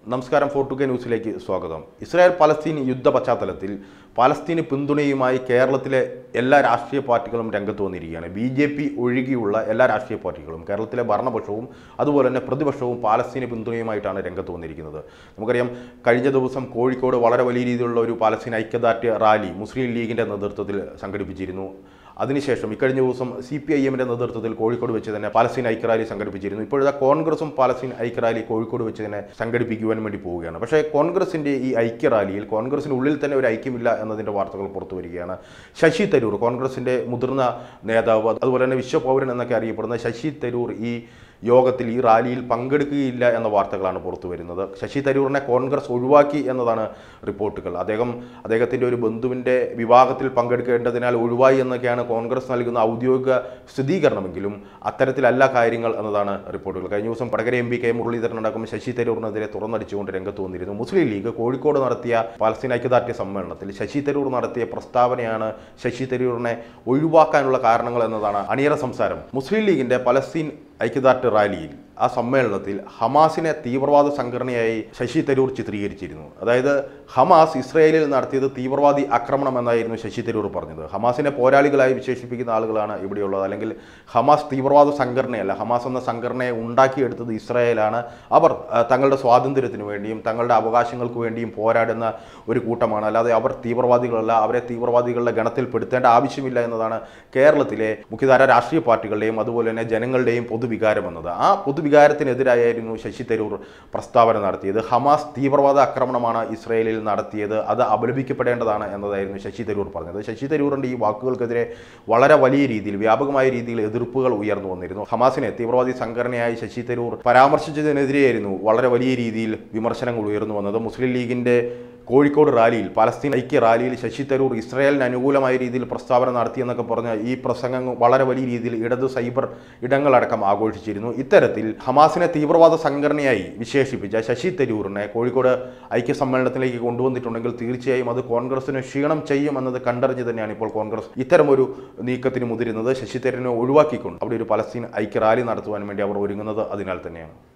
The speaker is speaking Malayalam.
നമസ്കാരം ഫോർട്ടു കെ ന്യൂസിലേക്ക് സ്വാഗതം ഇസ്രായേൽ പലസ്തീൻ യുദ്ധ പശ്ചാത്തലത്തിൽ പലസ്തീന് പിന്തുണയുമായി കേരളത്തിലെ എല്ലാ രാഷ്ട്രീയ പാർട്ടികളും രംഗത്ത് വന്നിരിക്കുകയാണ് ബി ജെ പി ഒഴികെയുള്ള എല്ലാ രാഷ്ട്രീയ പാർട്ടികളും കേരളത്തിലെ ഭരണപക്ഷവും അതുപോലെ തന്നെ പ്രതിപക്ഷവും പാലസ്തീന് പിന്തുണയുമായിട്ടാണ് രംഗത്ത് വന്നിരിക്കുന്നത് നമുക്കറിയാം കഴിഞ്ഞ ദിവസം കോഴിക്കോട് വളരെ വലിയ രീതിയിലുള്ള ഒരു പാലസ്തീൻ ഐക്യദാർഢ്യ റാലി മുസ്ലിം ലീഗിൻ്റെ നേതൃത്വത്തിൽ സംഘടിപ്പിച്ചിരുന്നു അതിനുശേഷം ഇക്കഴിഞ്ഞ ദിവസം സി പി ഐ എമ്മിൻ്റെ നേതൃത്വത്തിൽ കോഴിക്കോട് വെച്ച് തന്നെ പാലസ്തീൻ ഐക്യറാലി സംഘടിപ്പിച്ചിരുന്നു ഇപ്പോഴത്തെ കോൺഗ്രസും പാലസ്തീൻ ഐക്യറാലി കോഴിക്കോട് വെച്ച് തന്നെ സംഘടിപ്പിക്കുവാൻ വേണ്ടി പോവുകയാണ് പക്ഷേ കോൺഗ്രസിൻ്റെ ഈ ഐക്യറാലിയിൽ കോൺഗ്രസിനുള്ളിൽ തന്നെ ഒരു ഐക്യമില്ല എന്നതിൻ്റെ വാർത്തകൾ പുറത്തു വരികയാണ് ശശി തരൂർ കോൺഗ്രസിൻ്റെ മുതിർന്ന നേതാവ് അതുപോലെ തന്നെ വിശ്വപൗരൻ എന്നൊക്കെ അറിയപ്പെടുന്ന ശശി തരൂർ ഈ യോഗത്തിൽ ഈ റാലിയിൽ പങ്കെടുക്കുകയില്ല എന്ന വാർത്തകളാണ് പുറത്തു വരുന്നത് ശശി തരൂറിനെ കോൺഗ്രസ് ഒഴിവാക്കി എന്നതാണ് റിപ്പോർട്ടുകൾ അദ്ദേഹം അദ്ദേഹത്തിൻ്റെ ഒരു ബന്ധുവിൻ്റെ വിവാഹത്തിൽ പങ്കെടുക്കേണ്ടതിനാൽ ഒഴിവായി എന്നൊക്കെയാണ് കോൺഗ്രസ് നൽകുന്ന ഔദ്യോഗിക സ്ഥിരീകരണമെങ്കിലും അത്തരത്തിലല്ല കാര്യങ്ങൾ എന്നതാണ് റിപ്പോർട്ടുകൾ കഴിഞ്ഞ ദിവസം Vadakara M P K Muraleedharan അടക്കം ശശി തരൂറിനെതിരെ തുറന്നടിച്ചുകൊണ്ട് രംഗത്ത് വന്നിരുന്നു മുസ്ലിം ലീഗ് കോഴിക്കോട് നടത്തിയ പാലസ്തീൻ ഐക്യദാർഢ്യ സമ്മേളനത്തിൽ ശശി തരൂർ നടത്തിയ പ്രസ്താവനയാണ് ശശി തരൂറിനെ ഒഴിവാക്കാനുള്ള കാരണങ്ങൾ എന്നതാണ് അണിയറ സംസാരം മുസ്ലിം ലീഗിൻ്റെ പലസ്തീൻ ഐക്യദാർഢ്യ റാലിയിൽ ആ സമ്മേളനത്തിൽ ഹമാസിനെ തീവ്രവാദ സംഘടനയായി ശശി തരൂർ ചിത്രീകരിച്ചിരുന്നു അതായത് ഹമാസ് ഇസ്രായേലിൽ നടത്തിയത് തീവ്രവാദി ആക്രമണം എന്നായിരുന്നു ശശി തരൂർ പറഞ്ഞത് ഹമാസിനെ പോരാളികളായി വിശേഷിപ്പിക്കുന്ന ആളുകളാണ് ഇവിടെയുള്ളത് അല്ലെങ്കിൽ ഹമാസ് തീവ്രവാദ സംഘടനയല്ല ഹമാസ് എന്ന സംഘടനയെ ഉണ്ടാക്കിയെടുത്തത് ഇസ്രായേലാണ് അവർ ആ, തങ്ങളുടെ സ്വാതന്ത്ര്യത്തിന് വേണ്ടിയും തങ്ങളുടെ അവകാശങ്ങൾക്ക് വേണ്ടിയും പോരാടുന്ന ഒരു കൂട്ടമാണ് അല്ലാതെ അവർ തീവ്രവാദികളല്ല അവരെ തീവ്രവാദികളുടെ ഗണത്തിൽ പെടുത്തേണ്ട ആവശ്യമില്ല എന്നതാണ് കേരളത്തിലെ മുഖ്യധാര രാഷ്ട്രീയ പാർട്ടികളുടെയും അതുപോലെ തന്നെ ജനങ്ങളുടെയും പൊതുവികാരം എന്നത് ആ പൊതുവികാരത്തിനെതിരായിരുന്നു ശശി തരൂർ പ്രസ്താവന നടത്തിയത് ഹമാസ് തീവ്രവാദ ആക്രമണമാണ് ഇസ്രയേലിൽ നടത്തിയത് അത് അപലപിക്കപ്പെടേണ്ടതാണ് എന്നതായിരുന്നു ശശി തരൂർ പറഞ്ഞത് ശശി തരൂറിൻ്റെ ഈ വാക്കുകൾക്കെതിരെ വളരെ വലിയ രീതിയിൽ വ്യാപകമായ രീതിയിൽ എതിർപ്പുകൾ ഉയർന്നു വന്നിരുന്നു ഹമാസിനെ തീവ്രവാദി സംഘടനയായി ശശി തരൂർ പരാമർശിച്ചതിനെതിരെയായിരുന്നു വളരെ വലിയ രീതിയിൽ വിമർശനങ്ങൾ ഉയർന്നു വന്നത് മുസ്ലിം ലീഗിൻ്റെ കോഴിക്കോട് റാലിയിൽ പലസ്തീൻ ഐക്യ റാലിയിൽ ശശി തരൂർ ഇസ്രായേലിന് അനുകൂലമായ രീതിയിൽ പ്രസ്താവന നടത്തിയെന്നൊക്കെ പറഞ്ഞ ഈ പ്രസംഗം വളരെ വലിയ രീതിയിൽ ഇടത് സൈബർ ഇടങ്ങളടക്കം ആഘോഷിച്ചിരുന്നു ഇത്തരത്തിൽ ഹമാസിനെ തീവ്രവാദ സംഘടനയായി വിശേഷിപ്പിച്ച ശശി തരൂറിനെ കോഴിക്കോട് ഐക്യ സമ്മേളനത്തിലേക്ക് കൊണ്ടുവന്നിട്ടുണ്ടെങ്കിൽ തീർച്ചയായും അത് കോൺഗ്രസിന് ക്ഷീണം ചെയ്യുമെന്നത് കണ്ടറിഞ്ഞ് തന്നെയാണ് ഇപ്പോൾ കോൺഗ്രസ് ഇത്തരമൊരു നീക്കത്തിന് മുതിരുന്നത് ശശി തരൂരിനെ ഒഴിവാക്കിക്കൊണ്ട് അവിടെ ഒരു പലസ്തീൻ ഐക്യ റാലി നടത്തുവാൻ വേണ്ടി അവർ ഒരുങ്ങുന്നത് അതിനാൽ തന്നെയാണ്